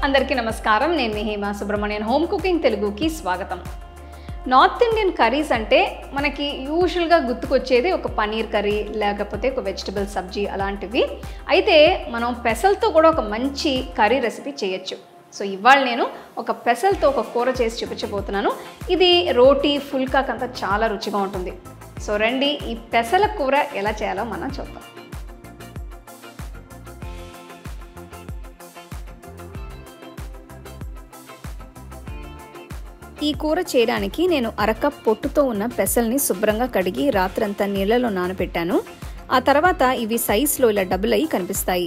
అందరికీ నమస్కారం నేను మీ హేమ సుబ్రహ్మణ్యన్ హోమ్ కుకింగ్ తెలుగుకి స్వాగతం నార్త్ ఇండియన్ కర్రీస్ అంటే మనకి యూజువల్గా గుర్తుకొచ్చేది ఒక పనీర్ కర్రీ లేకపోతే ఒక వెజిటబుల్ సబ్జీ అలాంటివి అయితే మనం పెసలతో కూడా ఒక మంచి కర్రీ రెసిపీ చేయొచ్చు సో ఇవాళ నేను ఒక పెసలతో ఒక కూర చేసి చూపించబోతున్నాను ఇది రోటీ ఫుల్కాకంతా చాలా రుచిగా ఉంటుంది సో రండి ఈ పెసల కూర ఎలా చేయాలో మనం చూద్దాం ఈ కూర చేయడానికి నేను అరకప్ పొట్టుతో ఉన్న పెసల్ని శుభ్రంగా కడిగి రాత్రంతా నీళ్లలో నానబెట్టాను ఆ తర్వాత ఇవి సైజులో ఇలా డబుల్ అయ్యి కనిపిస్తాయి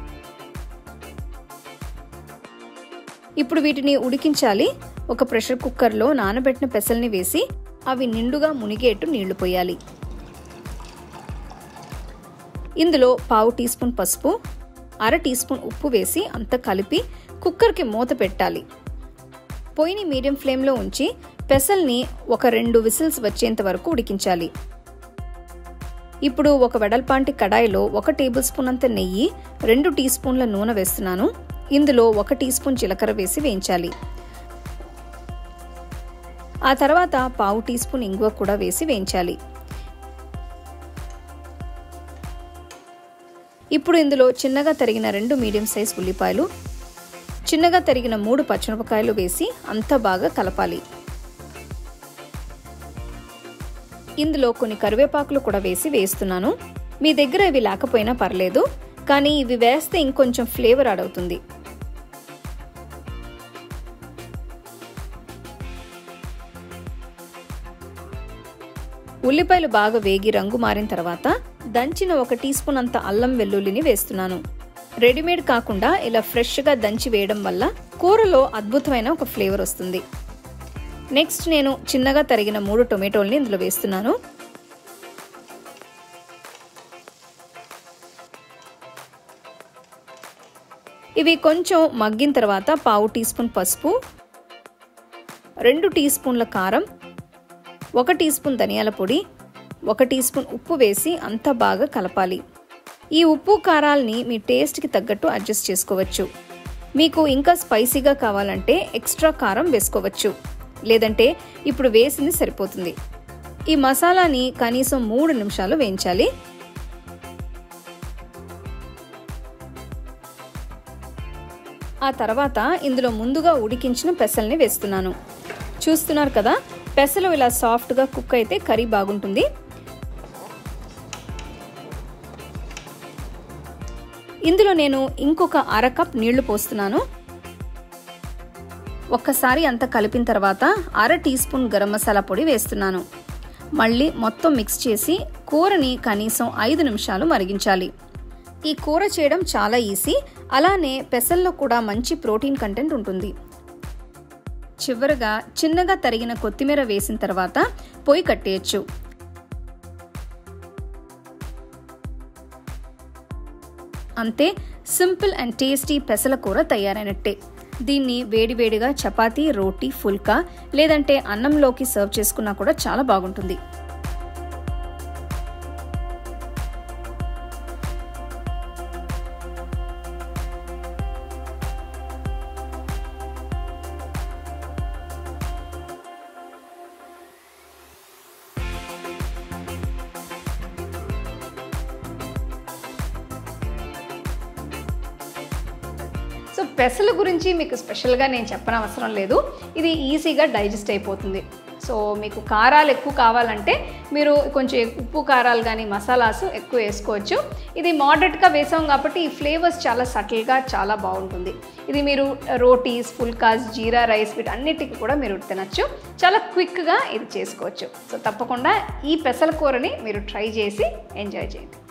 ఇప్పుడు వీటిని ఉడికించాలి ఒక ప్రెషర్ కుక్కర్లో నానబెట్టిన పెసల్ని వేసి అవి నిండుగా మునిగేట్టు నీళ్లు పోయాలి ఇందులో పావు టీ స్పూన్ పసుపు అర టీ స్పూన్ ఉప్పు వేసి అంతా కలిపి కుక్కర్కి మూత పెట్టాలి పొయ్యిని మీడియం ఫ్లేమ్లో ఉంచి పెసల్ని ఒక రెండు విసిల్స్ వచ్చేంత వరకు ఉడికించాలి ఇప్పుడు ఒక వెడల్పాంటి కడాయిలో ఒక టేబుల్ స్పూన్ అంత నెయ్యి రెండు టీ స్పూన్ల నూనె వేస్తున్నాను ఇందులో ఒక టీ స్పూన్ జీలకర్ర వేసి వేయించాలి ఆ తర్వాత పావు టీ స్పూన్ ఇంగువ కూడా వేసి వేయించాలి ఇప్పుడు ఇందులో చిన్నగా తరిగిన రెండు మీడియం సైజ్ ఉల్లిపాయలు చిన్నగా తరిగిన మూడు పచ్చిమిరపకాయలు వేసి అంతా బాగా కలపాలి ఇందులో కొన్ని కరివేపాకులు కూడా వేసి వేస్తున్నాను మీ దగ్గర ఇవి లేకపోయినా పర్లేదు కానీ ఇవి వేస్తే ఇంకొంచెం ఫ్లేవర్ అడవుతుంది ఉల్లిపాయలు బాగా వేగి రంగు మారిన తర్వాత దంచిన ఒక టీ స్పూన్ అంత అల్లం వెల్లుల్లిని వేస్తున్నాను రెడీమేడ్ కాకుండా ఇలా ఫ్రెష్గా దంచి వేయడం వల్ల కూరలో అద్భుతమైన ఒక ఫ్లేవర్ వస్తుంది నెక్స్ట్ నేను చిన్నగా తరిగిన మూడు టొమాటోల్ని ఇందులో వేస్తున్నాను ఇవి కొంచెం మగ్గిన తర్వాత పావు టీ స్పూన్ పసుపు రెండు టీ స్పూన్ల కారం ఒక టీ స్పూన్ ధనియాల పొడి ఒక టీ స్పూన్ ఉప్పు వేసి అంతా బాగా కలపాలి ఈ ఉప్పు కారాల్ని మీ టేస్ట్కి తగ్గట్టు అడ్జస్ట్ చేసుకోవచ్చు మీకు ఇంకా స్పైసీగా కావాలంటే ఎక్స్ట్రా కారం వేసుకోవచ్చు లేదంటే ఇప్పుడు వేసింది సరిపోతుంది ఈ మసాలాని కనీసం మూడు నిమిషాలు వేయించాలి ఆ తర్వాత ఇందులో ముందుగా ఉడికించిన పెసల్ని వేస్తున్నాను చూస్తున్నారు కదా పెసలు ఇలా సాఫ్ట్గా కుక్ అయితే కర్రీ బాగుంటుంది ఇందులో నేను ఇంకొక అర కప్ నీళ్లు పోస్తున్నాను ఒక్కసారి అంత కలిపిన తర్వాత అర టీ స్పూన్ గరం మసాలా పొడి వేస్తున్నాను మళ్ళీ మొత్తం మిక్స్ చేసి కూరని కనీసం ఐదు నిమిషాలు మరిగించాలి ఈ కూర చేయడం చాలా ఈజీ అలానే పెసల్లో కూడా మంచి ప్రోటీన్ కంటెంట్ ఉంటుంది చివరగా చిన్నగా తరిగిన కొత్తిమీర వేసిన తర్వాత పొయ్యి కట్టేయచ్చు అంతే సింపుల్ అండ్ టేస్టీ పెసల కూర తయారైనట్టే దీన్ని వేడివేడిగా చపాతీ రోటీ ఫుల్కా లేదంటే అన్నంలోకి సర్వ్ చేసుకున్నా కూడా చాలా బాగుంటుంది సో పెసల గురించి మీకు స్పెషల్గా నేను చెప్పనవసరం లేదు ఇది ఈజీగా డైజెస్ట్ అయిపోతుంది సో మీకు కారాలు ఎక్కువ కావాలంటే మీరు కొంచెం ఉప్పు కారాలు కానీ మసాలాస్ ఎక్కువ వేసుకోవచ్చు ఇది మోడరేట్గా వేసాం కాబట్టి ఈ ఫ్లేవర్స్ చాలా సటిల్గా చాలా బాగుంటుంది ఇది మీరు రోటీస్ ఫుల్కాస్ జీరా రైస్ వీటన్నిటికీ కూడా మీరు తినచ్చు చాలా క్విక్గా ఇది చేసుకోవచ్చు సో తప్పకుండా ఈ పెసల కూరని మీరు ట్రై చేసి ఎంజాయ్ చేయండి